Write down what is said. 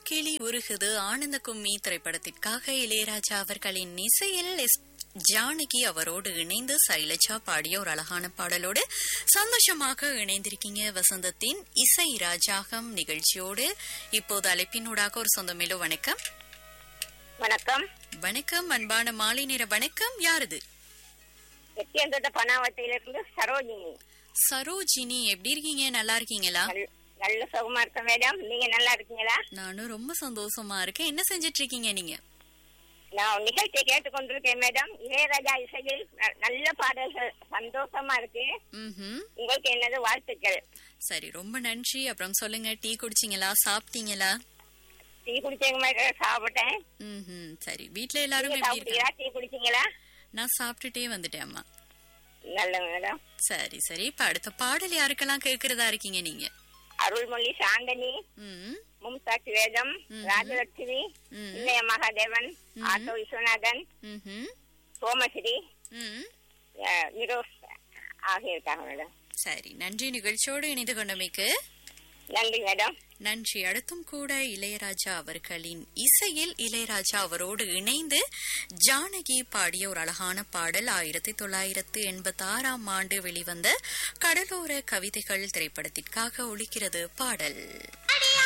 கிளி உருகுது ஆனந்த கும்மி திரைப்படத்திற்காக இளையராஜா அவர்களின் இசையில் எஸ் ஜானகி அவரோடு இணைந்து சைலஜா பாடிய ஒரு அழகான பாடலோடு சந்தோஷமாக இணைந்திருக்கீங்க வசந்தத்தின் இசை ராஜாகம் நிகழ்ச்சியோடு இப்போது அழைப்பினூடாக ஒரு சொந்தமேலோ வணக்கம் வணக்கம் வணக்கம் அன்பான மாலை நேர வணக்கம் யாருது எட்டியந்தோட்ட பனாவத்திலிருந்து சரோஜினி சரோஜினி எப்படி இருக்கீங்க நல்லா இருக்கீங்களா நல்- நல்ல சுகமா இருக்க மேடம் நீங்க நல்லா இருக்கீங்களா நானும் ரொம்ப சந்தோஷமா இருக்கேன் என்ன செஞ்சிட்டு இருக்கீங்க நீங்க நான் நிகழ்ச்சியை கேட்டுக்கொண்டிருக்கேன் மேடம் இளையராஜா இசையில் ந- நல்ல பாடல்கள் சந்தோஷமா இருக்கு ம்ஹும். உங்களுக்கு என்னது வாழ்த்துக்கள் சரி ரொம்ப நன்றி அப்புறம் சொல்லுங்க டீ குடிச்சீங்களா சாப்பிட்டீங்களா டீ குடிச்சீங்க மேடம் சாப்பிட்டேன் ம்ஹும். சரி வீட்ல எல்லாரும் நீங்க எப்படி இருக்காங்க சாப்பிட்டீங்களா டீ குடிச்சீங்களா நான் சாப்பிட்டுட்டே வந்துட்டேன் அம்மா நல்ல மேடம் சரி சரி இப்ப அடுத்த பாடல் யாருக்கெல்லாம் கேக்குறதா இருக்கீங்க நீங்க அருள்மொழி சாந்தனி ம் மும்தாஜ் வேதம் ம்ஹும். ராஜலட்சுமி ம். இளைய மகாதேவன் ம்ஹும். ஆட்டோ விஸ்வநாதன் ம்ஹும். சோமஸ்ரீ ம் அஹ், நிரோஸ் ஆகியிருக்காங்க மேடம் சரி நன்றி நிகழ்ச்சியோடு இணைந்து கொண்டமைக்கு நன்றி மேடம் நன்றி அடுத்தும் கூட இளையராஜா அவர்களின் இசையில் இளையராஜா அவரோடு இணைந்து ஜானகி பாடிய ஒரு அழகான பாடல் ஆயிரத்தி தொள்ளாயிரத்து எண்பத்தி ஆறாம் ஆண்டு வெளிவந்த கடலோர கவிதைகள் திரைப்படத்திற்காக ஒலிக்கிறது பாடல்